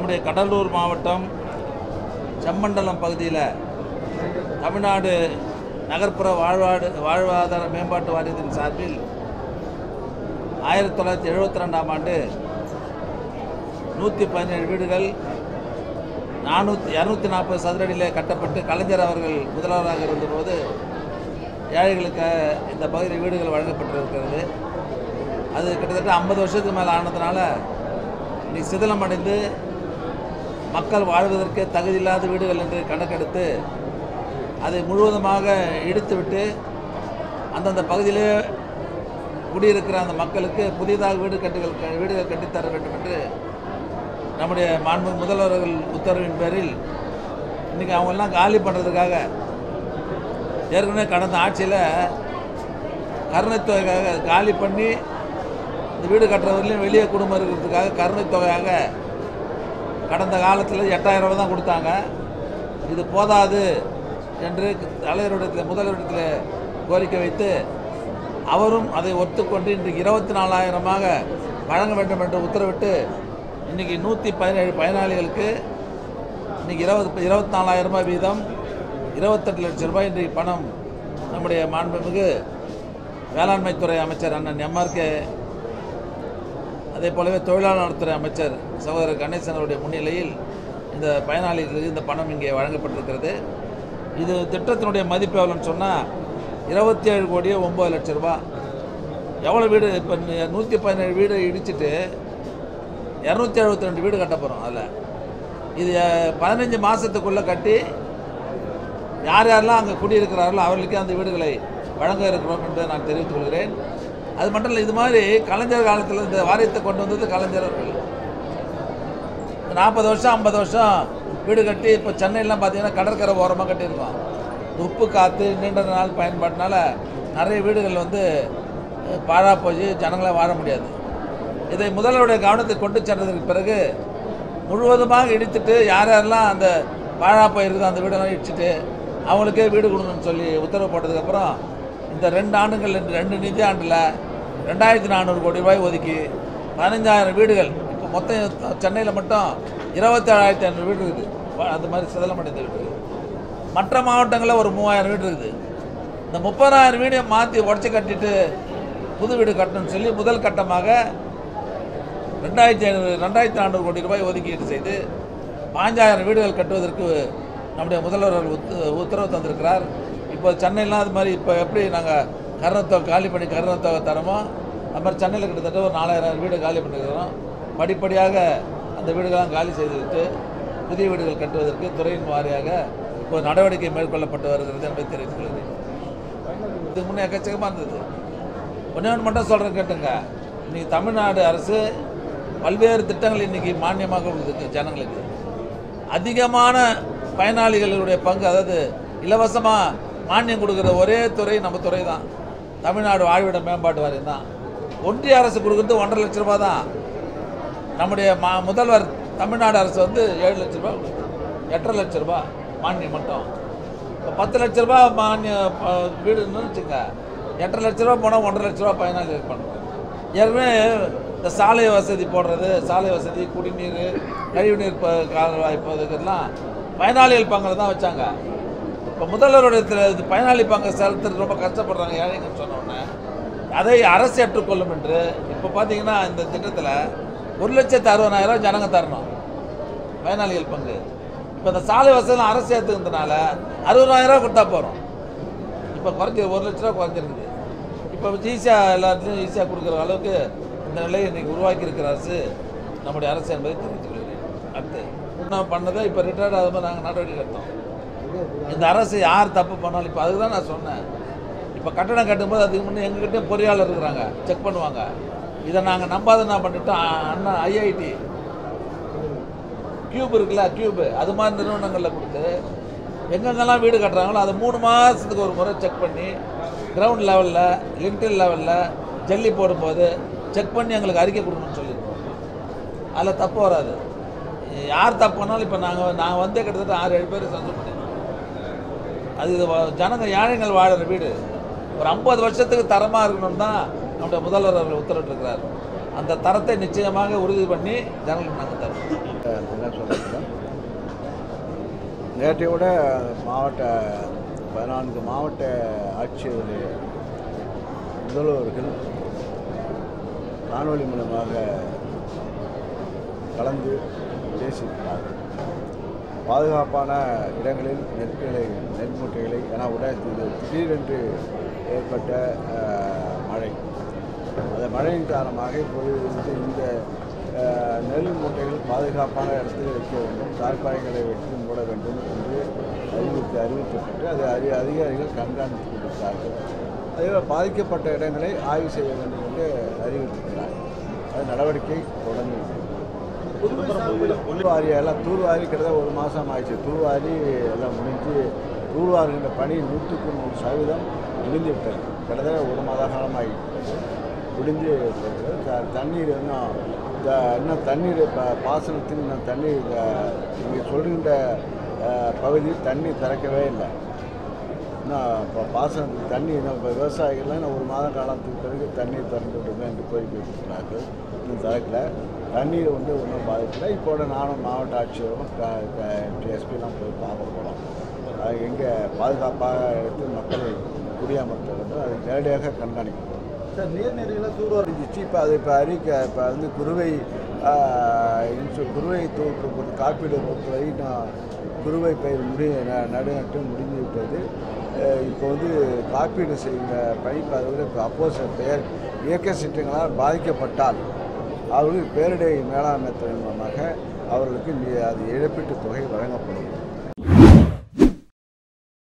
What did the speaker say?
நம்முடைய கடலூர் மாவட்டம் செம்மண்டலம் பகுதியில் தமிழ்நாடு நகர்ப்புற வாழ்வாடு வாழ்வாதார மேம்பாட்டு வாரியத்தின் சார்பில் ஆயிரத்தி தொள்ளாயிரத்தி எழுபத்தி ரெண்டாம் ஆண்டு நூற்றி பதினேழு வீடுகள் நானூற்றி இரநூத்தி நாற்பது சதுரடியில் கட்டப்பட்டு கலைஞர் அவர்கள் முதல்வராக இருந்தபோது ஏழைகளுக்கு இந்த பகுதியில் வீடுகள் வழங்கப்பட்டிருக்கிறது அது கிட்டத்தட்ட ஐம்பது வருஷத்துக்கு மேலே ஆனதுனால இன்னைக்கு சிதிலமடைந்து மக்கள் வாழ்வதற்கே தகுதியில்லாத வீடுகள் என்று கணக்கெடுத்து அதை முழுவதுமாக இடித்துவிட்டு அந்தந்த பகுதியிலே குடியிருக்கிற அந்த மக்களுக்கு புதிதாக வீடு கட்டுகள் வீடுகள் கட்டித்தர வேண்டும் என்று நம்முடைய மாண்பு முதல்வர்கள் உத்தரவின் பேரில் இன்றைக்கி அவங்கெல்லாம் காலி பண்ணுறதுக்காக ஏற்கனவே கடந்த ஆட்சியில் கருணைத்தொகைக்காக காலி பண்ணி இந்த வீடு கட்டுறவர்களையும் வெளியே குடும்பம் இருக்கிறதுக்காக கருணைத்தொகையாக கடந்த காலத்தில் எட்டாயிரம் ரூபாய் தான் கொடுத்தாங்க இது போதாது என்று தலைவரிடத்தில் முதல்வரிடத்தில் கோரிக்கை வைத்து அவரும் அதை ஒத்துக்கொண்டு இன்றைக்கு இருபத்தி நாலாயிரமாக வழங்க வேண்டும் என்று உத்தரவிட்டு இன்றைக்கி நூற்றி பதினேழு பயனாளிகளுக்கு இன்றைக்கி இருபது இருபத்தி நாலாயிரம் ரூபாய் வீதம் இருபத்தெட்டு லட்சம் ரூபாய் இன்றைக்கு பணம் நம்முடைய மாண்புமிகு வேளாண்மைத்துறை அமைச்சர் அண்ணன் எம்ஆர்கே அதே போலவே தொழிலாளர் நலத்துறை அமைச்சர் சகோதரர் கணேசன் அவருடைய முன்னிலையில் இந்த பயனாளிகளுக்கு இந்த பணம் இங்கே வழங்கப்பட்டிருக்கிறது இது திட்டத்தினுடைய மதிப்பு எவ்வளோன்னு சொன்னால் இருபத்தி ஏழு கோடியே ஒம்பது லட்சம் ரூபாய் எவ்வளோ வீடு இப்போ நூற்றி பதினேழு வீடு இடிச்சிட்டு இரநூத்தி எழுபத்தி ரெண்டு வீடு கட்ட போகிறோம் அதில் இது அஹ், பதினஞ்சு மாதத்துக்குள்ளே கட்டி யார் யாரெல்லாம் அங்கே குடியிருக்கிறார்களோ அவர்களுக்கே அந்த வீடுகளை வழங்க இருக்கிறோம் என்பதை நான் தெரிவித்துக் கொள்கிறேன் அது மட்டும் இல்லை இது மாதிரி கலைஞர் காலத்தில் இந்த வாரியத்தை கொண்டு வந்தது கலைஞர் அவர்கள் நாற்பது வருஷம் ஐம்பது வருஷம் வீடு கட்டி இப்போ சென்னையெல்லாம் பார்த்தீங்கன்னா கடற்கரை ஓரமாக கட்டியிருக்கோம் இந்த உப்பு காற்று நீண்ட நாள் பயன்பாட்டினால நிறைய வீடுகள் வந்து அஹ், பாழா போய் ஜனங்களால் வாழ முடியாது இதை முதல்வருடைய கவனத்துக்கு கொண்டு சென்றதுக்கு பிறகு முழுவதுமாக இடித்துட்டு யார் யாரெல்லாம் அந்த பாழா போயிருக்குதோ அந்த வீடெல்லாம் இடிச்சிட்டு அவங்களுக்கே வீடு கொடுங்கன்னு சொல்லி உத்தரவு போட்டதுக்கப்புறம் இந்த ரெண்டு ஆண்டுகள் ரெண்டு ரெண்டு நிதி ஆண்டில் ரெண்டாயிரத்தி நானூறு கோடி ரூபாய் ஒதுக்கி பதினஞ்சாயிரம் வீடுகள் இப்போ மொத்தம் சென்னையில் மட்டும் இருபத்தேழாயிரத்தி ஐநூறு வீடு இருக்குது வ- அது மாதிரி சிதலமடைந்த வீடு மற்ற மாவட்டங்களில் ஒரு மூவாயிரம் வீடு இருக்குது இந்த முப்பதாயிரம் வீடை மாற்றி உடச்சி கட்டிட்டு புது வீடு கட்டணும்னு சொல்லி முதல் கட்டமாக ரெண்டாயிரத்தி ஐநூறு ரெண்டாயிரத்தி நானூறு கோடி ரூபாய் ஒதுக்கீடு செய்து பாஞ்சாயிரம் வீடுகள் கட்டுவதற்கு நம்முடைய முதல்வர் அவர்கள் உத்து உத்தரவு தந்திருக்கிறார் இப்போ சென்னையெலாம் அது மாதிரி இப்போ எப்படி நாங்கள் கருணத்தொகை காலி பண்ணி கருணத்தொகை தரமோ அது மாதிரி சென்னையில் கிட்டத்தட்ட ஒரு நாலாயிரம் வீடு காலி பண்ணிருக்கிறோம் படிப்படியாக அந்த வீடுகள்லாம் காலி செய்துவிட்டு புதிய வீடுகள் கட்டுவதற்கு துறையின் வாரியாக ஒரு நடவடிக்கை மேற்கொள்ளப்பட்டு வருகிறது என்பதை தெரிவித்துக் கொள்கிறேன் இதுக்கு முன்னே எக்கச்சக்கமாக இருந்தது ஒன்றே ஒன்று மட்டும் சொல்கிறேன் கேட்டுங்க இன்னைக்கு தமிழ்நாடு அரசு பல்வேறு திட்டங்கள் இன்னைக்கு மானியமாக கொடுக்குது ஜனங்களுக்கு அதிகமான பயனாளிகளுடைய பங்கு அதாவது இலவசமாக மானியம் கொடுக்குற ஒரே துறை நம்ம துறை தான் தமிழ்நாடு வாழ்விட மேம்பாட்டு வாரியம் தான் ஒன்றிய அரசு கொடுக்குறது ஒன்றரை லட்ச ரூபாய் தான் நம்முடைய மா முதல்வர் தமிழ்நாடு அரசு வந்து ஏழு லட்ச ரூபாய் கொடுக்குது. எட்டரை லட்ச ரூபாய் மானியம் மட்டும் இப்போ பத்து லட்ச ரூபாய் மானியம் ப- வீடுன்னு வச்சுங்க எட்டரை லட்ச ரூபாய் போனால் ஒன்றரை லட்ச ரூபாய் பயனாளி பண்ணணும் ஏற்கனவே இந்த சாலை வசதி போடுறது சாலை வசதி குடிநீர் கழிவுநீர் ப கால்வாய் போதுக்கெல்லாம் பயனாளிகள் பங்கில் தான் வச்சாங்க இப்போ முதல்வருடைய திரு- இது பயனாளி பங்கு செலுத்துறது ரொம்ப கஷ்டப்படுறாங்க ஏழைங்கன்னு சொன்ன உடனே அதை அரசு ஏற்றுக்கொள்ளும் என்று இப்போ பார்த்தீங்கன்னா இந்த திட்டத்தில் ஒரு லட்சத்து அறுபதாயிரம் ஜனங்க தரணும் பயனாளிகள் பங்கு இப்போ இந்த சாலை வசதிலாம் அரசு ஏற்றுக்கிறதுனால அறுபதாயிரம் கொடுத்தா போகிறோம் இப்போ குறைஞ்சி ஒரு லட்ச ரூபா குறைஞ்சிருக்குது இப்போ ஈஸியாக எல்லாத்துலேயும் ஈஸியாக கொடுக்குற அளவுக்கு இந்த நிலையை இன்னைக்கு உருவாக்கி இருக்கிற அரசு நம்முடைய அரசு என்பதை தெரிவித்துக் கொள்கிறேன் அடுத்து நான் பண்ணதை இப்போ ரிட்டையர்ட் ஆகாம நாங்கள் நடவடிக்கை எடுத்தோம் இந்த அரசு யார் தப்பு பண்ணாலும் இப்போ அதுக்கு தான் நான் சொன்னேன் இப்போ கட்டணம் கட்டும்போது அதுக்கு முன்னே எங்ககிட்ட பொறியாளர் இருக்கிறாங்க செக் பண்ணுவாங்க இதை நாங்கள் நம்பாத என்ன பண்ணிட்டோம் அ- அண்ணா ஐஐடி கியூப் இருக்குல்ல கியூப் அது மாதிரி நிறுவனங்களில் கொடுத்து எங்கெங்கெல்லாம் வீடு கட்டுறாங்களோ அதை மூணு மாதத்துக்கு ஒரு முறை செக் பண்ணி கிரவுண்ட் லெவலில் லிண்டில் லெவலில் ஜல்லி போடும்போது செக் பண்ணி எங்களுக்கு அறிக்கை கொடுக்கணும்னு சொல்லியிருக்கோம் அதில் தப்பு வராது யார் தப்பு பண்ணாலும் இப்போ நாங்கள் நான் வந்தே கிட்டத்தட்ட ஆறு ஏழு பேர் சந்தோஷம் பண்ணியிருக்கோம் அது இது வ- ஜனங்க ஏழைகள் வாழுற வீடு ஒரு ஐம்பது வருஷத்துக்கு தரமாக இருக்கணும்னு தான் நம்முடைய முதல்வர் அவர்கள் உத்தரவிட்டிருக்கிறார் அந்த தரத்தை நிச்சயமாக உறுதி பண்ணி ஜனங்களுக்கு நாங்கள் தரோம் என்ன சொல்கிறேன் நேற்றை விட மாவட்ட பதினான்கு மாவட்ட ஆட்சியருடைய முதல்வர்கள் காணொலி மூலமாக கலந்து பேசியிருக்கிறார்கள் பாதுகாப்பான இடங்களில் நெற்களை நெல் மூட்டைகளை ஏன்னா உட இது திடீரென்று ஏற்பட்ட அஹ், மழை அந்த மழையின் காரணமாக இப்போது வந்து இந்த அஹ், நெல் மூட்டைகள் பாதுகாப்பான இடத்தில் வைக்க வேண்டும் தார்பாய்களை வைத்து மூட வேண்டும் என்று அறிவித்து அறிவிக்கப்பட்டு அது அறி அதிகாரிகள் கண்காணித்து கொண்டிருக்கிறார்கள் அதேபோல் பாதிக்கப்பட்ட இடங்களை ஆய்வு செய்ய வேண்டும் என்று அறிவித்திருக்கிறார் அது நடவடிக்கை தொடங்கி தூர்வாரி எல்லாம் தூர்வாரி கிட்டத்தட்ட ஒரு மாதம் ஆயிடுச்சு தூர்வாரி எல்லாம் முடிஞ்சு தூர்வாருகின்ற பணி நூற்றுக்கு நூறு சதவீதம் முடிந்து விட்டது கிட்டத்தட்ட ஒரு மாத காலமாகிவிட்டது முடிஞ்சு விட்டது. த- தண்ணீர் இன்னும் இந்த இன்னும் தண்ணீர் இப்போ பாசனத்தில் இன்னும் தண்ணீர் நீங்கள் சொல்கின்ற அஹ், பகுதி தண்ணி திறக்கவே இல்லை இன்னும் இப்போ பாசனத்துக்கு தண்ணி இன்னும் இப்போ விவசாயிகள்லாம் இன்னும் ஒரு மாத காலத்துக்கு பிறகு தண்ணீர் திறந்து விடுங்க என்று கோரிக்கை வைக்கிறார்கள் இன்னும் திறக்கல தண்ணீர் வந்து ஒன்றும் பாதிக்கல இப்போட நானும் மாவட்ட ஆட்சியரும் எஸ்பிலாம் போய் பார்க்க போகிறோம் அது எங்கே பாதுகாப்பாக எடுத்து மக்களை குடியமர்த்த வேண்டும் அதை நேரடியாக கண்காணிக்கணும் சார் நீர்நிலையில் தூர்வாரி இருந்துச்சு இப்போ அது இப்போ அறிக்கை இப்போ வந்து குருவை இன்சு குருவை தூக்கு பொறுத்து காப்பீடு பொறுத்தவரை நான் குருவை பயிர் முடி ந- நடுநட்டு முடிந்து விட்டது அஹ் இப்போ வந்து காப்பீடு செய்கிற பணி இப்போ அது வந்து இப்போ அப்போஸ் பெயர் இயற்கை சீற்றங்களால் பாதிக்கப்பட்டால் அவர்களுக்கு பேரிடை மேலாண்மை துறை மூலமாக அவர்களுக்கு நி- அது இழப்பீட்டுத் தொகை வழங்கப்படும்